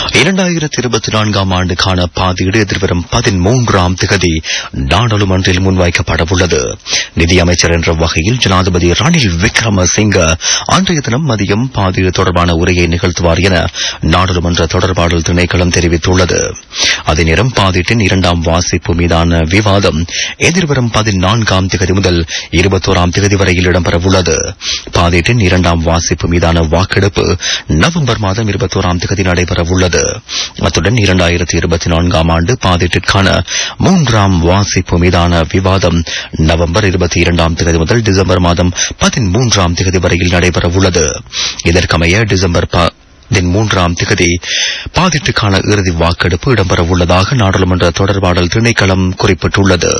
இரண்டாயிரத்தி இருபத்தி நான்காம் ஆண்டுக்கான பாதீடு எதிர்வரும் பதிமூன்றாம் திகதி நாடாளுமன்றில் முன்வைக்கப்படவுள்ளது நிதியமைச்சர் என்ற வகையில் ஜனாதிபதி ரணில் விக்ரமசிங்க அன்றைய தினம் மதியம் பாதீடு தொடர்பான உரையை நிகழ்த்துவார் என நாடாளுமன்ற தொடர்பாடல் திணைக்களம் தெரிவித்துள்ளது அதே நேரம் பாதீட்டின் இரண்டாம் வாசிப்பு மீதான விவாதம் எதிர்வரும் பதினான்காம் திகதி முதல் இருபத்தோராம் திகதி வரையில் இடம்பெறவுள்ளது பாதீட்டின் இரண்டாம் வாசிப்பு மீதான வாக்கெடுப்பு நவம்பர் மாதம் இருபத்தோராம் திகதி நடைபெறவுள்ளது அத்துடன் இரண்டாயிரத்தி இருபத்தி நான்காம் ஆண்டு பாதீட்டிற்கான மூன்றாம் வாசிப்பு மீதான விவாதம் நவம்பர் இருபத்தி இரண்டாம் திகதி முதல் டிசம்பர் மாதம் பதிமூன்றாம் திகதி வரையில் நடைபெறவுள்ளது இதற்கமைய டிசம்பர் ப- மூன்றாம் திகதி பாதிட்டுக்கான இறுதி வாக்கெடுப்பு இடம்பெறவுள்ளதாக நாடாளுமன்ற தொடர்பாடல் திணைக்களம் குறிப்பிட்டுள்ளது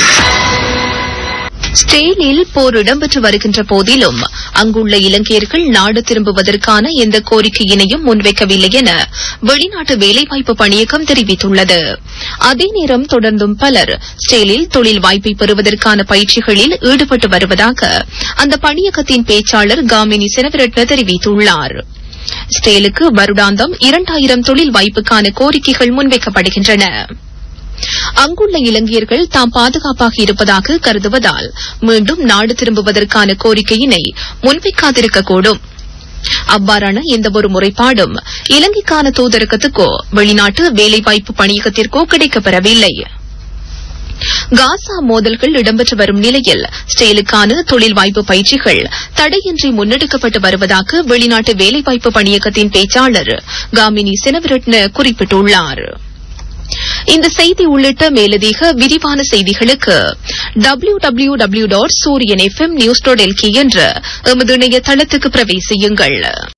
ஸ்டேலில் போர் இடம்பெற்று வருகின்ற போதிலும் அங்குள்ள இலங்கையர்கள் நாடு திரும்புவதற்கான எந்த கோரிக்கையினையும் முன்வைக்கவில்லை என வெளிநாட்டு வேலைவாய்ப்பு பணியகம் தெரிவித்துள்ளது அதே நேரம் தொடர்ந்தும் பலர் ஸ்டேலில் தொழில் வாய்ப்பை பெறுவதற்கான பயிற்சிகளில் ஈடுபட்டு வருவதாக அந்த பணியகத்தின் பேச்சாளர் காமினி செனவிரட்ன தெரிவித்துள்ளார் ஸ்டேலுக்கு வருடாந்தம் இரண்டாயிரம் தொழில் வாய்ப்புக்கான கோரிக்கைகள் முன்வைக்கப்படுகின்றன அங்குள்ள இலங்கையர்கள் தாம் பாதுகாப்பாக இருப்பதாக கருதுவதால் மீண்டும் நாடு திரும்புவதற்கான கோரிக்கையினை முன்வைக்காதிருக்கக்கூடும் அவ்வாறான எந்தவொரு முறைப்பாடும் இலங்கைக்கான தூதரகத்துக்கோ வெளிநாட்டு வேலைவாய்ப்பு பணியகத்திற்கோ கிடைக்கப்பெறவில்லை காசா மோதல்கள் இடம்பெற்று வரும் நிலையில் ஸ்டேலுக்கான தொழில் வாய்ப்பு பயிற்சிகள் தடையின்றி முன்னெடுக்கப்பட்டு வருவதாக வெளிநாட்டு வேலைவாய்ப்பு பணியகத்தின் பேச்சாளர் காமினி செனவிரட்ன குறிப்பிட்டுள்ளார் இந்த செய்தி உள்ளிட்ட மேலதிக விரிவான செய்திகளுக்கு W W W dot Sooriyan FM news dot LK என்ற எமது இணையதளத்துக்கு பிரவேசியுங்கள்